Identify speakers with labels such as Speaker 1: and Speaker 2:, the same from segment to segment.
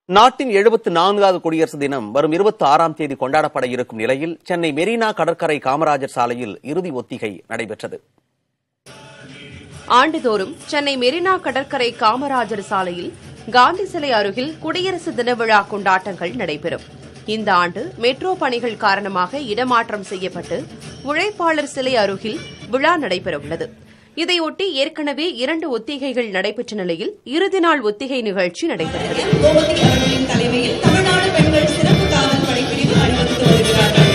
Speaker 1: நாட்டின் எழுபத்து நான்காவது குடியரசு தினம் வரும் இருபத்தி ஆறாம் தேதி கொண்டாடப்பட இருக்கும் நிலையில் சென்னை மெரினா கடற்கரை காமராஜர் சாலையில் இறுதி ஒத்திகை நடைபெற்றது
Speaker 2: ஆண்டுதோறும் சென்னை மெரினா கடற்கரை காமராஜர் சாலையில் காந்தி சிலை அருகில் குடியரசு தின விழா கொண்டாட்டங்கள் நடைபெறும் இந்த ஆண்டு மெட்ரோ பணிகள் காரணமாக இடமாற்றம் செய்யப்பட்டு உழைப்பாளர் சிலை அருகில் விழா நடைபெறவுள்ளது இதையொட்டி ஏற்கனவே இரண்டு ஒத்திகைகள் நடைபெற்ற நிலையில் இறுதி நாள் ஒத்திகை நிகழ்ச்சி நடைபெற்றது
Speaker 3: கோமதி அவர்களின் தலைமையில் தமிழ்நாடு பெண்கள் சிறப்பு காவல் படைப்பிரிவு அணிவகுத்து வருகிறார்கள்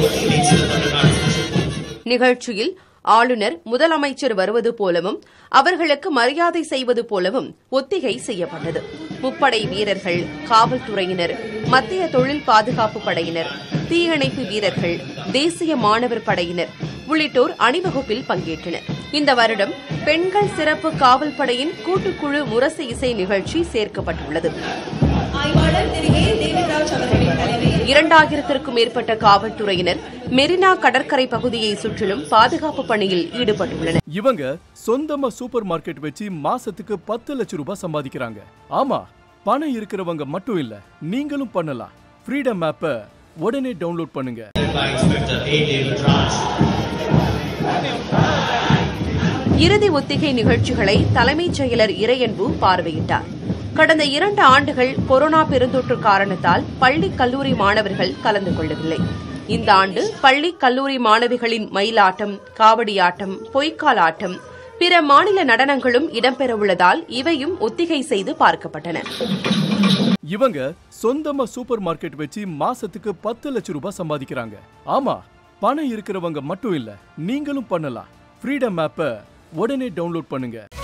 Speaker 2: நிகழ்ச்சியில் ஆளுநர் முதலமைச்சர் வருவது போலவும் அவர்களுக்கு மரியாதை செய்வது போலவும் ஒத்திகை செய்யப்பட்டது முப்படை வீரர்கள் காவல்துறையினர் மத்திய தொழில் பாதுகாப்பு படையினர் தீயணைப்பு வீரர்கள் தேசிய மாணவர் படையினர் உள்ளிட்டோர் அணிவகுப்பில் பங்கேற்றனர் இந்த வருடம் பெண்கள் சிறப்பு காவல் படையின் கூட்டுக்குழு முரசு இசை நிகழ்ச்சி சேர்க்கப்பட்டுள்ளது
Speaker 3: ஆய்வாளர் திரு ஏ தேவராஜ் அவர்களின் தலைமையில்
Speaker 2: இரண்டாயிரத்திற்கும் மேற்பட்ட காவல்துறையினர் மெரினா கடற்கரை பகுதியை சுற்றிலும் பாதுகாப்பு பணியில் ஈடுபட்டுள்ளனர்
Speaker 4: இவங்க சொந்தமா சூப்பர் மார்க்கெட் வச்சு மாசத்துக்கு பத்து லட்சம் ரூபாய் சம்பாதிக்கிறாங்க ஆமா பணம் இருக்கிறவங்க மட்டும் இல்ல நீங்களும் பண்ணலாம் ஃப்ரீடம் ஆப்ப உடனே டவுன்லோட் பண்ணுங்க
Speaker 5: by Inspector A. David Raj.
Speaker 2: இறுதி ஒத்திகை நிகழ்ச்சிகளை தலைமைச் செயலர் இறையன்பு பார்வையிட்டார் கடந்த இரண்டு ஆண்டுகள் கொரோனா பெருந்தொற்று காரணத்தால் பள்ளி கல்லூரி மாணவர்கள் கலந்து கொள்ளவில்லை இந்த ஆண்டு பள்ளி கல்லூரி மாணவிகளின் மயிலாட்டம் காவடியாட்டம் பொய்க்கால் ஆட்டம் பிற மாநில நடனங்களும் இடம்பெறவுள்ளதால் இவையும் ஒத்திகை செய்து பார்க்கப்பட்டன
Speaker 4: இவங்க சொந்தமா சூப்பர் மார்க்கெட் வச்சு மாசத்துக்கு பத்து லட்சம் ரூபாய் சம்பாதிக்கிறாங்க ஆமா பணம் இருக்கிறவங்க மட்டும் இல்ல நீங்களும் பண்ணலாம் ஃப்ரீடம் ஆப்ப உடனே டவுன்லோட் பண்ணுங்க